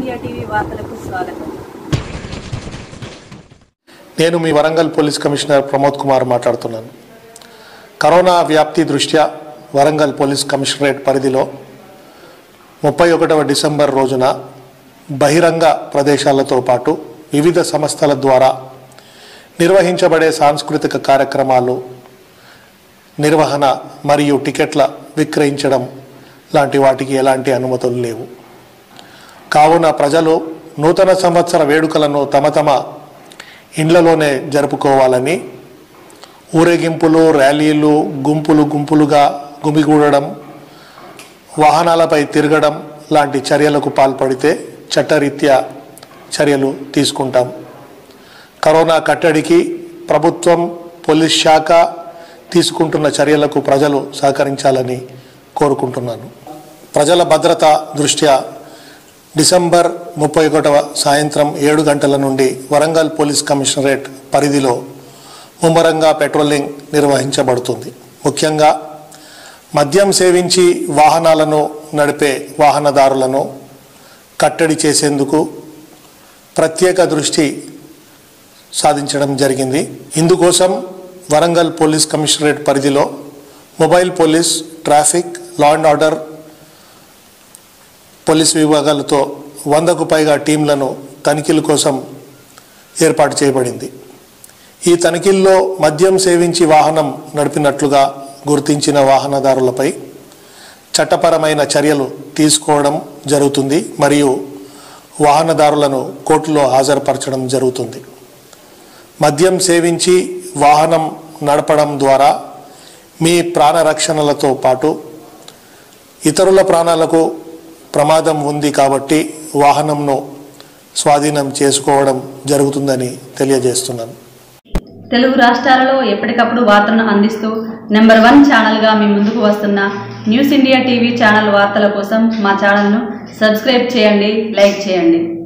India TV వార్తలకు స్వాగతం నేను మీ వరంగల్ పోలీస్ కమిషనర్ ప్రమోద్ కుమార్ మాట్లాడుతున్నాను కరోనా వ్యాప్తి దృష్ట్యా వరంగల్ పోలీస్ కమిషనరేట్ పరిధిలో ముప్పై ఒకటవ డిసెంబర్ రోజున బహిరంగ ప్రదేశాలతో పాటు వివిధ సంస్థల ద్వారా నిర్వహించబడే సాంస్కృతిక కార్యక్రమాలు నిర్వహణ మరియు టికెట్ల విక్రయించడం లాంటి వాటికి ఎలాంటి అనుమతులు లేవు కావున ప్రజలు నూతన సంవత్సర వేడుకలను తమ తమ ఇండ్లలోనే జరుపుకోవాలని ఊరేగింపులు ర్యాలీలు గుంపులు గుంపులుగా గుమిగూడడం వాహనాలపై తిరగడం లాంటి చర్యలకు పాల్పడితే చట్టరీత్యా చర్యలు తీసుకుంటాం కరోనా కట్టడికి ప్రభుత్వం పోలీస్ శాఖ తీసుకుంటున్న చర్యలకు ప్రజలు సహకరించాలని కోరుకుంటున్నాను ప్రజల భద్రత దృష్ట్యా డిసెంబర్ ముప్పై ఒకటవ సాయంత్రం ఏడు గంటల నుండి వరంగల్ పోలీస్ కమిషనరేట్ పరిధిలో ముమ్మరంగా పెట్రోలింగ్ నిర్వహించబడుతుంది ముఖ్యంగా మద్యం సేవించి వాహనాలను నడిపే వాహనదారులను కట్టడి చేసేందుకు ప్రత్యేక దృష్టి సాధించడం జరిగింది ఇందుకోసం వరంగల్ పోలీస్ కమిషనరేట్ పరిధిలో mobile police traffic law and order police విభాగాలతో వందకు పైగా టీంలను తనిఖీల కోసం ఏర్పాటు చేయబడింది ఈ తనిఖీల్లో మద్యం సేవించి వాహనం నడిపినట్లుగా గుర్తించిన వాహనదారులపై చట్టపరమైన చర్యలు తీసుకోవడం జరుగుతుంది మరియు వాహనదారులను కోర్టులో హాజరుపరచడం జరుగుతుంది మద్యం సేవించి వాహనం నడపడం ద్వారా మీ ప్రాణరక్షణలతో పాటు ఇతరుల ప్రాణాలకు ప్రమాదం ఉంది కాబట్టి వాహనంను స్వాధీనం చేసుకోవడం జరుగుతుందని తెలియజేస్తున్నాను తెలుగు రాష్ట్రాలలో ఎప్పటికప్పుడు వార్తలను అందిస్తూ నెంబర్ వన్ ఛానల్గా మీ ముందుకు వస్తున్న న్యూస్ ఇండియా టీవీ ఛానల్ వార్తల కోసం మా ఛానల్ను సబ్స్క్రైబ్ చేయండి లైక్ చేయండి